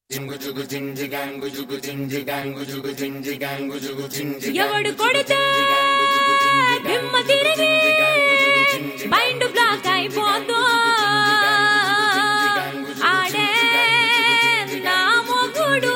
ఎవడు కొడితే దిమ్మ తిరిగి మైండ్ బ్లాక్ అయిపోతో ఆడే నా మొగుడు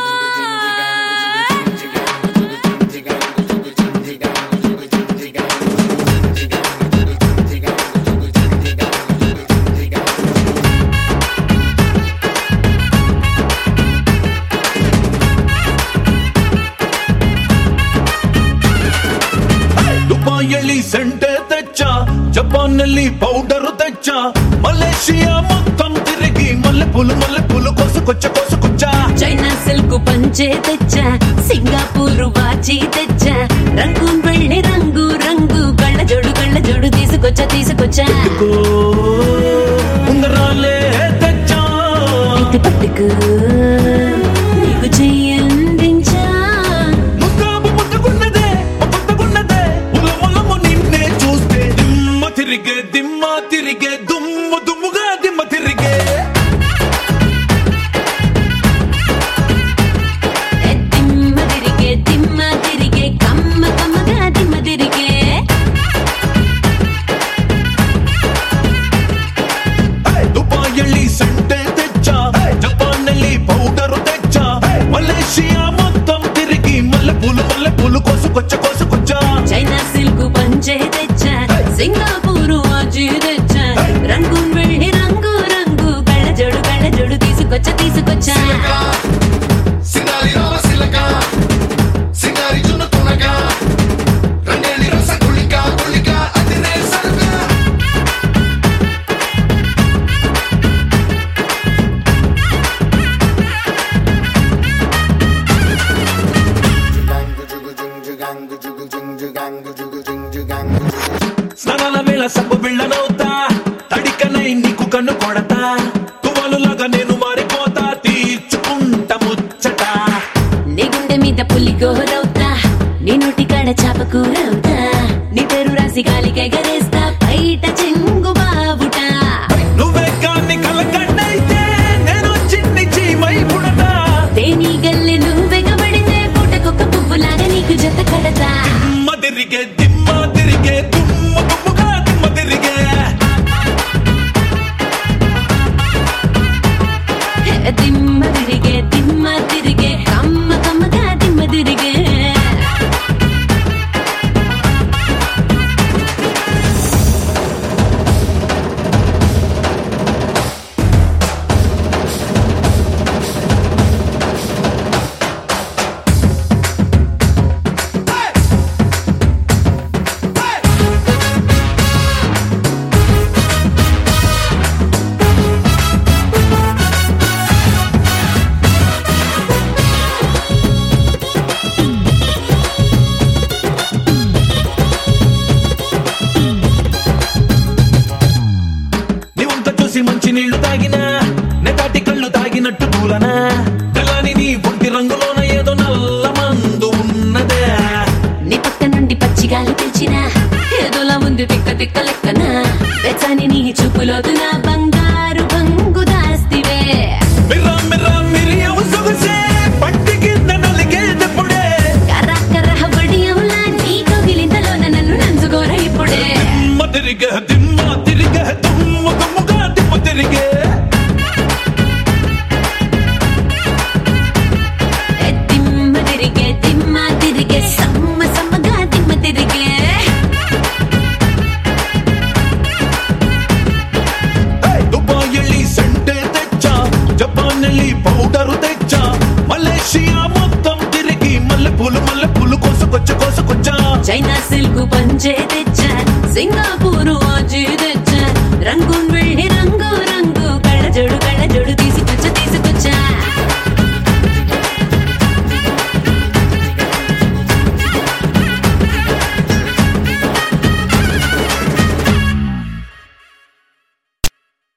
ದುಬಾಯಲ್ಲಿ ಸೆಂಟೆ ತೆಚ್ಚ ಜಪಾನ್ನಲ್ಲಿ ಪೌಡರ್ ತೆಚ್ಚ ಮಲೇಷಿಯಾ మొత్తం తిరిగి మల్లె పూలు మల్లె పూలు కోసుకొచ్చ కోసుకొచ్చ చైనా సిల్క్ పంచే తెచ్చా సింగపూర్ వాచి తెచ్చా రంగూన్ వెళ్ళి రంగు రంగు కళ్ళ జోడు కళ్ళ జోడు తీసుకొచ్చా తీసుకొచ్చా కో ఉంగరాలే తెచ్చా ఇది పట్టుకు నీకు చెయ్యందించా ముస్తాబు ముట్టుకున్నదే ముట్టుకున్నదే ఉలములము నిన్నే చూస్తే దిమ్మ తిరిగే దిమ్మ తిరిగే దుమ్ము దుమ్ముగా దిమ్మ తిరిగే ఏ దిమ్మ తిరిగే దిమ్మ తిరిగే కమ్మ కమ్మగా దిమ్మ తిరిగే ದುಬಾಯಲ್ಲಿ ಸೆಂಟೆ ತೆಚ್ಚ ಜಪಾನ್ನಲ್ಲಿ పౌడర్ తెచ్చ మలేషియా మొత్తం తిరిగి మల్లె పూలు మల్లె పూలు కోసుకొచ్చ కోసుకొచ్చ చైనా సిల్క్ పంచే తెచ్చా సింగపూర్ వాచి తెచ్చా రంగూన్ వెళ్ళి రంగు రంగు కళ్ళ జోడు కళ్ళ జోడు తీసుకొచ్చా తీసుకొచ్చా సింగారి రామ సిలక సింగారి జున్ను తునక రంగేలి రస గుళిక గుళిక అదిరే సరుక స్నానాల వేళ సబ్బు బిళ్ళనవుతా తడికనై నీకు కన్ను కొడతా తువాలులాగా నేను మారిపోతా తీర్చుకుంట ముచ్చట నీ గుండె మీద పులి గోరవుతా నీ నోటి కాడ చాప కూరవుతా నీ పేరు రాసి గాలికి ఎగరేస్తా బయట చెంగు బాబుట నువ్వే కాన్ని కలకన్నైతే నేను చిన్ని చీమై పుడతా తేనీ గల్లె నువ్వెగబడితే పూటకొక్క పువ్వులాగా నీకు జత కడతా దిమ్మ తిరిగే దిమ్మ తిరిగే దుమ్మ దుమ్ముగా దిమ్మ తిరిగే ఏ దిమ్మ తిరిగే దిమ్మ తిరిగే కమ్మ కమ్మగా దిమ్మ తిరిగే నీవంత చూసి మంచి నీళ్లు తాగినా నెటాటి కళ్ళు తాగినట్టు పూలనా కలాని నీ ఒంటి రంగులోన ఏదో నల్ల మందు ఉన్నదే నీ పక్క నుండి పచ్చిగాలి పిలిచిన ఏదోలా ఉంది తిక్క తిక్క లెక్కన వెచ్చని నీ చూపులోదు నా బంగారు బంగు దాస్తివే మిర్రా మిర్రా మిరియవు సొగసే పట్టి కింద నలిగేటప్పుడే కర్ర కర్ర బడియంలా నీ కవిలింతలోన నన్ను నంచుకోర ఇప్పుడే దిమ్మ తిరిగే దిమ్మ తిరిగే దుమ్ము దుమ్ముగా దిమ్మ తిరిగే ఏ దిమ్మ తిరిగే దిమ్మ తిరిగే సమ్మ సమ్మగా దిమ్మ తిరిగే ದುಬಾಯಲ್ಲಿ ಸೆಂಟೆ ತೆಚ್ಚ ಜಪಾನ್ನಲ್ಲಿ పౌడర్ తెచ్చ మలేషియా మొత్తం తిరిగి మల్లె పూలు మల్లె పూలు కోసుకొచ్చ కోసుకొచ్చ చైనా సిల్క్ పంచే తెచ్చా సింగపూర్ వాచి తెచ్చా రంగూన్ వెళ్ళి